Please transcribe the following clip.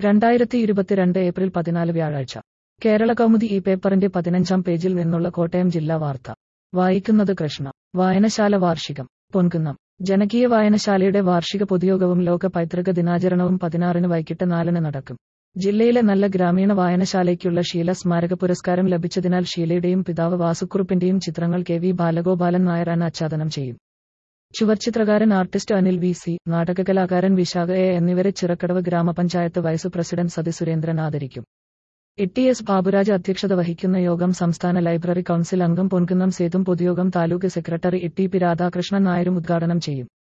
രണ്ടായിരത്തി ഇരുപത്തിരണ്ട് ഏപ്രിൽ പതിനാല് വ്യാഴാഴ്ച കേരള കൗമുദി ഈ പേപ്പറിന്റെ പതിനഞ്ചാം പേജിൽ നിന്നുള്ള കോട്ടയം ജില്ലാ വാർത്ത വായിക്കുന്നത് കൃഷ്ണ വായനശാല വാർഷികം പൊൻകുന്നം ജനകീയ വായനശാലയുടെ വാർഷിക പൊതുയോഗവും ലോക പൈതൃക ദിനാചരണവും പതിനാറിന് വൈകിട്ട് നാലിന് നടക്കും ജില്ലയിലെ നല്ല ഗ്രാമീണ വായനശാലയ്ക്കുള്ള ഷീല സ്മാരക പുരസ്കാരം ലഭിച്ചതിനാൽ ഷീലയുടെയും പിതാവ് വാസുക്കുറുപ്പിന്റെയും ചിത്രങ്ങൾ കെ വി ബാലഗോപാലൻ നായർ അനാച്ഛാദനം ചെയ്യും ചുവർച്ചിത്രകാരൻ ആർട്ടിസ്റ്റ് അനിൽ വി സി നാടകകലാകാരൻ വിശാഖ എ എന്നിവരെ ചിറക്കടവ് ഗ്രാമപഞ്ചായത്ത് വൈസ് പ്രസിഡന്റ് സതി സുരേന്ദ്രൻ ആദരിക്കും ഇ എസ് ബാബുരാജ് അധ്യക്ഷത വഹിക്കുന്ന യോഗം സംസ്ഥാന ലൈബ്രറി കൌൺസിൽ അംഗം പൊൻകുന്നം സേതും പൊതുയോഗം taluk secretary E T P Radhakrishnan നായരും ഉദ്ഘാടനം ചെയ്യും